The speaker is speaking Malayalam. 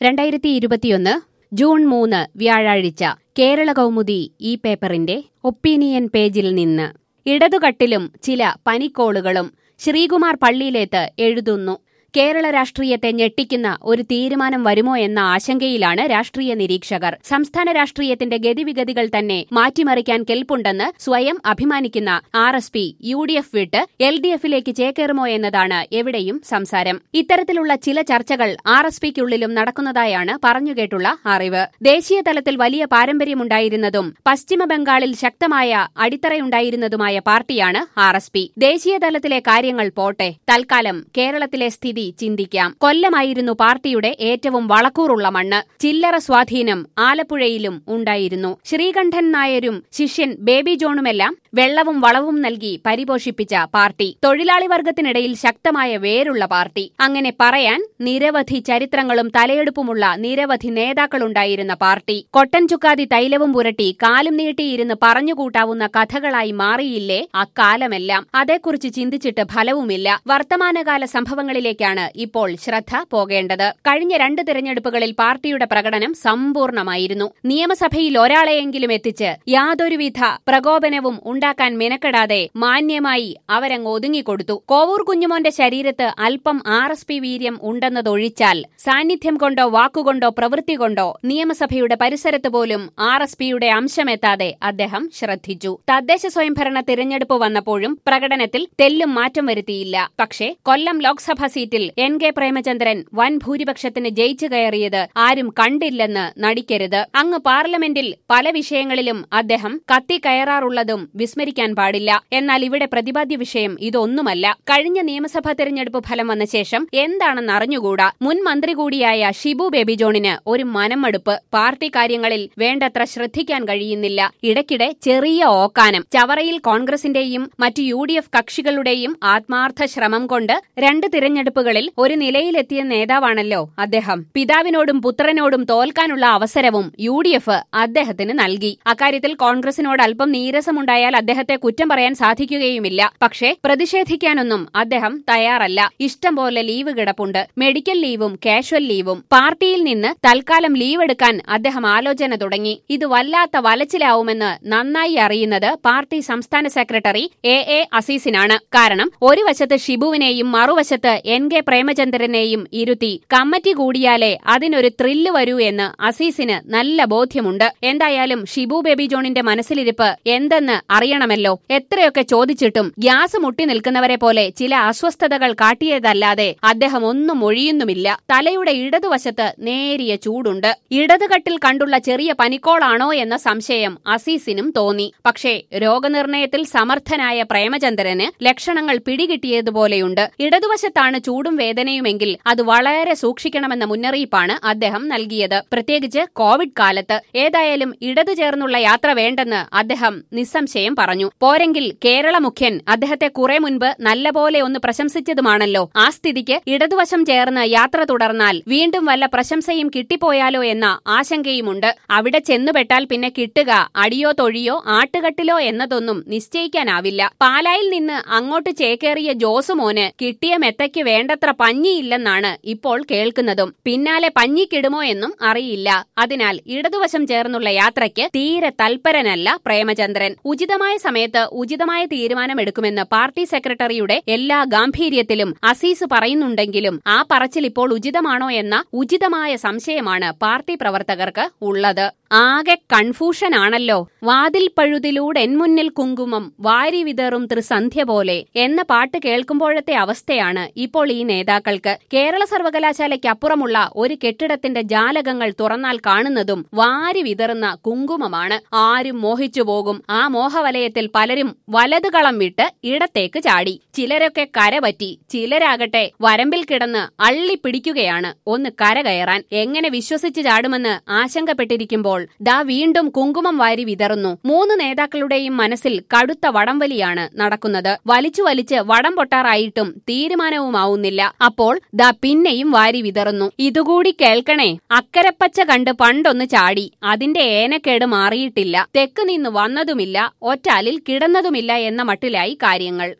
രണ്ടായിരത്തി ഇരുപത്തിയൊന്ന് ജൂൺ മൂന്ന് വ്യാഴാഴ്ച കേരള കൗമുദി ഈ പേപ്പറിന്റെ ഒപ്പീനിയൻ പേജിൽ നിന്ന് ഇടതുകട്ടിലും ചില പനിക്കോളുകളും ശ്രീകുമാർ പള്ളിയിലേത്ത് എഴുതുന്നു കേരള രാഷ്ട്രീയത്തെ ഞെട്ടിക്കുന്ന ഒരു തീരുമാനം വരുമോ എന്ന ആശങ്കയിലാണ് രാഷ്ട്രീയ നിരീക്ഷകർ സംസ്ഥാന രാഷ്ട്രീയത്തിന്റെ ഗതിവിഗതികൾ തന്നെ മാറ്റിമറിക്കാൻ കെൽപ്പുണ്ടെന്ന് സ്വയം അഭിമാനിക്കുന്ന R S P U D F വിട്ട് എൽ ഡി എഫിലേക്ക് ചേക്കേറുമോ എന്നതാണ് എവിടെയും സംസാരം ഇത്തരത്തിലുള്ള ചില ചർച്ചകൾ ആർ എസ് പിക്കുള്ളിലും നടക്കുന്നതായാണ് പറഞ്ഞുകേട്ടുള്ള അറിവ് ദേശീയ തലത്തിൽ വലിയ പാരമ്പര്യമുണ്ടായിരുന്നതും പശ്ചിമ ബംഗാളിൽ ശക്തമായ അടിത്തറയുണ്ടായിരുന്നതുമായ പാർട്ടിയാണ് ആർ എസ് പി ദേശീയ തലത്തിലെ കാര്യങ്ങൾ പോട്ടെ തൽക്കാലം കേരളത്തിലെ സ്ഥിതി ചിന്തിക്കാം കൊല്ലമായിരുന്നു പാർട്ടിയുടെ ഏറ്റവും വളക്കൂറുള്ള മണ്ണ് ചില്ലറ സ്വാധീനം ആലപ്പുഴയിലും ഉണ്ടായിരുന്നു ശ്രീകണ്ഠൻ നായരും ശിഷ്യൻ ബേബി ജോണുമെല്ലാം വെള്ളവും വളവും നൽകി പരിപോഷിപ്പിച്ച പാർട്ടി തൊഴിലാളി വർഗത്തിനിടയിൽ ശക്തമായ വേരുള്ള പാർട്ടി അങ്ങനെ പറയാൻ നിരവധി ചരിത്രങ്ങളും തലയെടുപ്പുമുള്ള നിരവധി നേതാക്കളുണ്ടായിരുന്ന പാർട്ടി കൊട്ടൻ ചുക്കാതി തൈലവും പുരട്ടി കാലും നീട്ടിയിരുന്ന് പറഞ്ഞുകൂട്ടാവുന്ന കഥകളായി മാറിയില്ലേ അക്കാലമെല്ലാം അതേക്കുറിച്ച് ചിന്തിച്ചിട്ട് ഫലവുമില്ല വർത്തമാനകാല സംഭവങ്ങളിലേക്കാണ് ഇപ്പോൾ ശ്രദ്ധ പോകേണ്ടത് കഴിഞ്ഞ രണ്ട് തിരഞ്ഞെടുപ്പുകളിൽ പാർട്ടിയുടെ പ്രകടനം സമ്പൂർണമായിരുന്നു നിയമസഭയിൽ ഒരാളെയെങ്കിലും എത്തിച്ച് യാതൊരുവിധ പ്രകോപനവും ഉണ്ടാക്കാൻ മെനക്കെടാതെ മാന്യമായി അവരങ്ങ് ഒതുങ്ങിക്കൊടുത്തു കോവൂർ കുഞ്ഞുമോന്റെ ശരീരത്ത് അല്പം ആർ എസ് പി വീര്യം ഉണ്ടെന്നതൊഴിച്ചാൽ സാന്നിധ്യം കൊണ്ടോ വാക്കുകൊണ്ടോ പ്രവൃത്തി കൊണ്ടോ നിയമസഭയുടെ പരിസരത്ത് പോലും ആർ എസ് പിയുടെ അംശമെത്താതെ അദ്ദേഹം ശ്രദ്ധിച്ചു തദ്ദേശ സ്വയംഭരണ തിരഞ്ഞെടുപ്പ് വന്നപ്പോഴും പ്രകടനത്തിൽ തെല്ലും മാറ്റം വരുത്തിയില്ല പക്ഷേ കൊല്ലം ലോക്സഭാ സീറ്റിൽ എൻ കെ പ്രേമചന്ദ്രൻ വൻ ഭൂരിപക്ഷത്തിന് ജയിച്ചു കയറിയത് ആരും കണ്ടില്ലെന്ന് നടിക്കരുത് അങ്ങ് പാർലമെന്റിൽ പല വിഷയങ്ങളിലും അദ്ദേഹം കത്തിക്കയറാറുള്ളതും വിസ്മരിക്കാൻ പാടില്ല എന്നാൽ ഇവിടെ പ്രതിപാദ്യ വിഷയം ഇതൊന്നുമല്ല കഴിഞ്ഞ നിയമസഭാ തെരഞ്ഞെടുപ്പ് ഫലം വന്ന ശേഷം എന്താണെന്ന് അറിഞ്ഞുകൂടാ മുൻ മന്ത്രി കൂടിയായ ഷിബു ബേബി ജോണിന് ഒരു മനംമടുപ്പ് പാർട്ടി കാര്യങ്ങളിൽ വേണ്ടത്ര ശ്രദ്ധിക്കാൻ കഴിയുന്നില്ല ഇടയ്ക്കിടെ ചെറിയ ഓക്കാനം ചവറയിൽ കോൺഗ്രസിന്റെയും മറ്റു യു ഡി എഫ് കക്ഷികളുടെയും ആത്മാർത്ഥ ശ്രമം കൊണ്ട് രണ്ട് തിരഞ്ഞെടുപ്പുകളിൽ ഒരു നിലയിലെത്തിയ നേതാവാണല്ലോ അദ്ദേഹം പിതാവിനോടും പുത്രനോടും തോൽക്കാനുള്ള അവസരവും യു ഡി എഫ് അദ്ദേഹത്തിന് നൽകി അക്കാര്യത്തിൽ കോൺഗ്രസിനോട് അല്പം നീരസമുണ്ടായാൽ അദ്ദേഹത്തെ കുറ്റം പറയാൻ സാധിക്കുകയുമില്ല പക്ഷേ പ്രതിഷേധിക്കാനൊന്നും അദ്ദേഹം തയ്യാറല്ല ഇഷ്ടം പോലെ ലീവ് കിടപ്പുണ്ട് മെഡിക്കൽ ലീവും കാഷ്വൽ ലീവും പാർട്ടിയിൽ നിന്ന് തൽക്കാലം ലീവ് എടുക്കാൻ അദ്ദേഹം ആലോചന തുടങ്ങി ഇത് വല്ലാത്ത വലച്ചിലാവുമെന്ന് നന്നായി അറിയുന്നത് പാർട്ടി സംസ്ഥാന സെക്രട്ടറി എ എ അസീസിനാണ് കാരണം ഒരു വശത്ത് ഷിബുവിനെയും മറുവശത്ത് എൻ കെ പ്രേമചന്ദ്രനെയും ഇരുത്തി കമ്മിറ്റി കൂടിയാലേ അതിനൊരു ത്രില്ല് വരൂ എന്ന് അസീസിന് നല്ല ബോധ്യമുണ്ട് എന്തായാലും ഷിബു ബേബി ജോണിന്റെ മനസ്സിലിരിപ്പ് എന്തെന്ന് അറിയണമല്ലോ എത്രയൊക്കെ ചോദിച്ചിട്ടും ഗ്യാസ് മുട്ടി നിൽക്കുന്നവരെ പോലെ ചില അസ്വസ്ഥതകൾ കാട്ടിയതല്ലാതെ അദ്ദേഹം ഒന്നും ഒഴിയുന്നുമില്ല തലയുടെ ഇടതുവശത്ത് നേരിയ ചൂടുണ്ട് ഇടതുകട്ടിൽ കണ്ടുള്ള ചെറിയ പനിക്കോളാണോ എന്ന സംശയം അസീസിനും തോന്നി പക്ഷേ രോഗനിർണയത്തിൽ സമർത്ഥനായ പ്രേമചന്ദ്രന് ലക്ഷണങ്ങൾ പിടികിട്ടിയതുപോലെയുണ്ട് ഇടതുവശത്താണ് ചൂടും വേദനയുമെങ്കിൽ അത് വളരെ സൂക്ഷിക്കണമെന്ന മുന്നറിയിപ്പാണ് അദ്ദേഹം നൽകിയത് പ്രത്യേകിച്ച് കോവിഡ് കാലത്ത് ഏതായാലും ഇടതു ചേർന്നുള്ള യാത്ര വേണ്ടെന്ന് അദ്ദേഹം നിസ്സംശയം പറഞ്ഞു പോരെങ്കിൽ കേരള മുഖ്യൻ അദ്ദേഹത്തെ കുറെ മുൻപ് നല്ലപോലെ ഒന്ന് പ്രശംസിച്ചതുമാണല്ലോ ആ സ്ഥിതിക്ക് ഇടതുവശം ചേർന്ന് യാത്ര തുടർന്നാൽ വീണ്ടും വല്ല പ്രശംസയും കിട്ടിപ്പോയാലോ എന്ന ആശങ്കയുമുണ്ട് അവിടെ ചെന്നുപെട്ടാൽ പിന്നെ കിട്ടുക അടിയോ തൊഴിയോ ആട്ടുകട്ടിലോ എന്നതൊന്നും നിശ്ചയിക്കാനാവില്ല പാലായിൽ നിന്ന് അങ്ങോട്ട് ചേക്കേറിയ ജോസുമോന് കിട്ടിയ മെത്തയ്ക്ക് വേണ്ടത്ര പഞ്ഞിയില്ലെന്നാണ് ഇപ്പോൾ കേൾക്കുന്നതും പിന്നാലെ പഞ്ഞിക്കിടുമോ എന്നും അറിയില്ല അതിനാൽ ഇടതുവശം ചേർന്നുള്ള യാത്രയ്ക്ക് തീരെ തൽപരനല്ല പ്രേമചന്ദ്രൻ ഉചിതമായ സമയത്ത് ഉചിതമായ തീരുമാനമെടുക്കുമെന്ന് പാർട്ടി സെക്രട്ടറിയുടെ എല്ലാ ഗാംഭീര്യത്തിലും അസീസ് പറയുന്നുണ്ടെങ്കിലും ആ പറച്ചിൽ ഇപ്പോൾ ഉചിതമാണോ എന്ന ഉചിതമായ സംശയമാണ് പാർട്ടി പ്രവർത്തകർക്ക് ഉള്ളത് ആകെ കൺഫ്യൂഷൻ ആണല്ലോ വാതിൽ പഴുതിലൂടെ എൻമുന്നിൽ കുങ്കുമം വാരി വിതറും ത്രിസന്ധ്യ പോലെ എന്ന പാട്ട് കേൾക്കുമ്പോഴത്തെ അവസ്ഥയാണ് ഇപ്പോൾ ഈ നേതാക്കൾക്ക് കേരള സർവകലാശാലയ്ക്കപ്പുറമുള്ള ഒരു കെട്ടിടത്തിന്റെ ജാലകങ്ങൾ തുറന്നാൽ കാണുന്നതും വാരി വിതറുന്ന കുങ്കുമമാണ് ആരും മോഹിച്ചു പോകും ആ മോഹവലയത്തിൽ പലരും വലതുകളം വിട്ട് ഇടത്തേക്ക് ചാടി ചിലരൊക്കെ കരപറ്റി ചിലരാകട്ടെ വരമ്പിൽ കിടന്ന് അള്ളി പിടിക്കുകയാണ് ഒന്ന് കരകയറാൻ എങ്ങനെ വിശ്വസിച്ച് ചാടുമെന്ന് ആശങ്കപ്പെട്ടിരിക്കുമ്പോൾ ദാ വീണ്ടും കുങ്കുമം വാരി വിതറുന്നു മൂന്ന് നേതാക്കളുടെയും മനസ്സിൽ കടുത്ത വടംവലിയാണ് നടക്കുന്നത് വലിച്ചു വലിച്ച് വടം പൊട്ടാറായിട്ടും തീരുമാനവുമാവുന്നില്ല അപ്പോൾ ദാ പിന്നെയും വാരി വിതറുന്നു ഇതുകൂടി കേൾക്കണേ അക്കരപ്പച്ച കണ്ട് പണ്ടൊന്ന് ചാടി അതിന്റെ ഏനക്കേട് മാറിയിട്ടില്ല തെക്ക് നിന്ന് വന്നതുമില്ല ഒറ്റാലിൽ കിടന്നതുമില്ല എന്ന മട്ടിലായി കാര്യങ്ങൾ